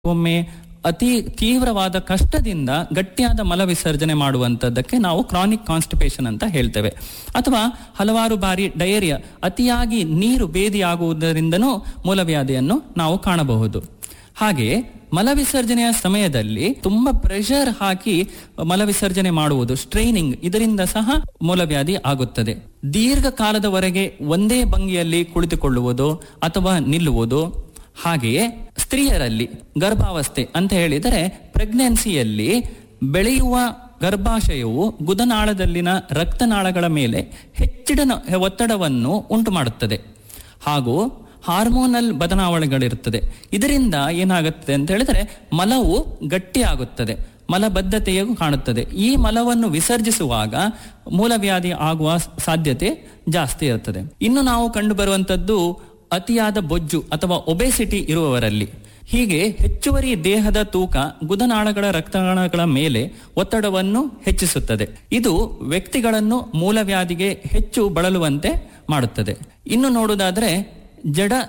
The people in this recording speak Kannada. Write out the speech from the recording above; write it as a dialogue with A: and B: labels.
A: ಒಮ್ಮೆ ಅತಿ ತೀವ್ರವಾದ ಕಷ್ಟದಿಂದ ಗಟ್ಟಿಯಾದ ಮಲ ವಿಸರ್ಜನೆ ಮಾಡುವಂತದ್ದಕ್ಕೆ ನಾವು ಕ್ರಾನಿಕ್ ಕಾನ್ಸ್ಟಿಪೇಷನ್ ಅಂತ ಹೇಳ್ತೇವೆ ಅಥವಾ ಹಲವಾರು ಬಾರಿ ಡಯೇರಿಯಾ ಅತಿಯಾಗಿ ನೀರು ಬೇದಿಯಾಗುವುದರಿಂದನೂ ಮೂಲವ್ಯಾಧಿಯನ್ನು ನಾವು ಕಾಣಬಹುದು ಹಾಗೆಯೇ ಮಲ ವಿಸರ್ಜನೆಯ ಸಮಯದಲ್ಲಿ ತುಂಬಾ ಪ್ರೆಷರ್ ಹಾಕಿ ಮಲ ವಿಸರ್ಜನೆ ಮಾಡುವುದು ಸ್ಟ್ರೈನಿಂಗ್ ಇದರಿಂದ ಸಹ ಮೂಲವ್ಯಾಧಿ ಆಗುತ್ತದೆ ದೀರ್ಘಕಾಲದವರೆಗೆ ಒಂದೇ ಭಂಗಿಯಲ್ಲಿ ಕುಳಿತುಕೊಳ್ಳುವುದು ಅಥವಾ ನಿಲ್ಲುವುದು ಹಾಗೆಯೇ ಸ್ತ್ರೀಯರಲ್ಲಿ ಗರ್ಭಾವಸ್ಥೆ ಅಂತ ಹೇಳಿದರೆ ಪ್ರೆಗ್ನೆನ್ಸಿಯಲ್ಲಿ ಬೆಳೆಯುವ ಗರ್ಭಾಶಯವು ಗುದನಾಳದಲ್ಲಿನ ರಕ್ತನಾಳಗಳ ಮೇಲೆ ಹೆಚ್ಚಿನ ಒತ್ತಡವನ್ನು ಉಂಟು ಮಾಡುತ್ತದೆ ಹಾಗೂ ಹಾರ್ಮೋನಲ್ ಬದಲಾವಣೆಗಳಿರುತ್ತದೆ ಇದರಿಂದ ಏನಾಗುತ್ತದೆ ಅಂತ ಹೇಳಿದ್ರೆ ಮಲವು ಗಟ್ಟಿಯಾಗುತ್ತದೆ ಮಲಬದ್ಧತೆಯು ಕಾಣುತ್ತದೆ ಈ ಮಲವನ್ನು ವಿಸರ್ಜಿಸುವಾಗ ಮೂಲವ್ಯಾಧಿ ಆಗುವ ಸಾಧ್ಯತೆ ಜಾಸ್ತಿ ಇರುತ್ತದೆ ಇನ್ನು ನಾವು ಕಂಡು ಬರುವಂತದ್ದು ಅತಿಯಾದ ಬೊಜ್ಜು ಅಥವಾ ಒಬೆಸಿಟಿ ಇರುವವರಲ್ಲಿ ಹೀಗೆ ಹೆಚ್ಚುವರಿ ದೇಹದ ತೂಕ ಗುದನಾಳಗಳ ರಕ್ತನಾಳಗಳ ಮೇಲೆ ಒತ್ತಡವನ್ನು ಹೆಚ್ಚಿಸುತ್ತದೆ ಇದು ವ್ಯಕ್ತಿಗಳನ್ನು ಮೂಲವ್ಯಾಧಿಗೆ ಹೆಚ್ಚು ಬಳಲುವಂತೆ ಮಾಡುತ್ತದೆ ಇನ್ನು ನೋಡುವುದಾದ್ರೆ ಜಡ